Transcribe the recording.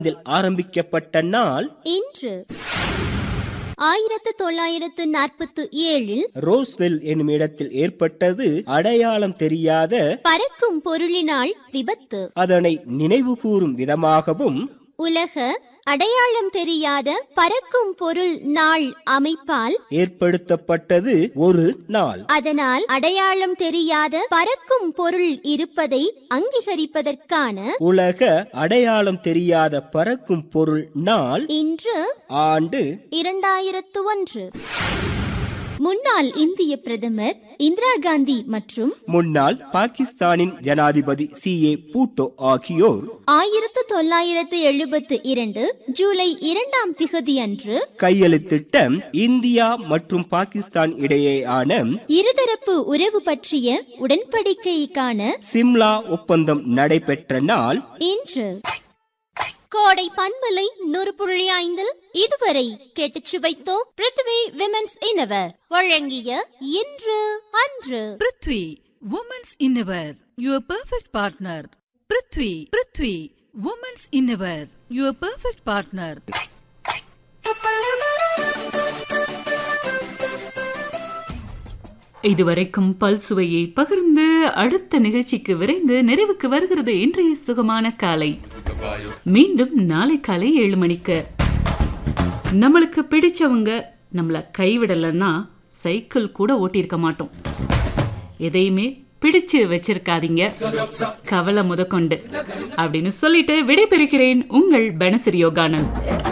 இதில் ஆரம்பிக்கப்பட்ட நாள் இன்று ஆயிரத்து தொள்ளாயிரத்து நாற்பத்து ஏழில் ரோஸ்வெல் என்னும் இடத்தில் ஏற்பட்டது அடையாளம் தெரியாத பறக்கும் பொருளினால் விபத்து அதனை நினைவுகூரும் விதமாகவும் உலக அடையாளம் தெரியாத பறக்கும் பொருள் நாள் அமைப்பால் ஏற்படுத்தப்பட்டது ஒரு நாள் அதனால் அடையாளம் தெரியாத பறக்கும் பொருள் இருப்பதை அங்கீகரிப்பதற்கான உலக அடையாளம் தெரியாத பறக்கும் பொருள் நாள் இன்று ஆண்டு இரண்டாயிரத்து ஒன்று முன்னாள் இந்திய பிரதமர் இந்திரா காந்தி மற்றும் முன்னாள் பாகிஸ்தானின் ஜனாதிபதி சி ஏ பூட்டோ ஆகியோர் ஆயிரத்து தொள்ளாயிரத்து எழுபத்து இரண்டு ஜூலை இரண்டாம் திகதி அன்று கையெழுத்திட்ட இந்தியா மற்றும் பாகிஸ்தான் இடையேயான இருதரப்பு உறவு பற்றிய உடன்படிக்கைக்கான சிம்லா ஒப்பந்தம் நடைபெற்ற நாள் இன்று கோடை பண்பலை நூறு புள்ளி ஐந்தில் இதுவரை கேட்டுச் சுவைத்தோம் பிருத்வி விமென்ஸ் இனவர் வழங்கிய இன்று அன்று prithvi women's innerwear your perfect partner prithvi prithvi women's innerwear your perfect partner இதுவரைக்கும் பல்சுவையை பகிர்ந்து அடுத்த நிகழ்ச்சிக்கு விரைந்து நிறைவுக்கு வருகிறது இன்றைய சுகமான காலை மீண்டும் நாளை காலை ஏழு மணிக்கு நம்மளுக்கு பிடிச்சவங்க நம்மளை கைவிடலைன்னா சைக்கிள் கூட ஓட்டியிருக்க மாட்டோம் எதையுமே பிடிச்சு வச்சிருக்காதீங்க கவலை முதற்கொண்டு அப்படின்னு சொல்லிட்டு விடைபெறுகிறேன் உங்கள் பனசரி யோகானந்த்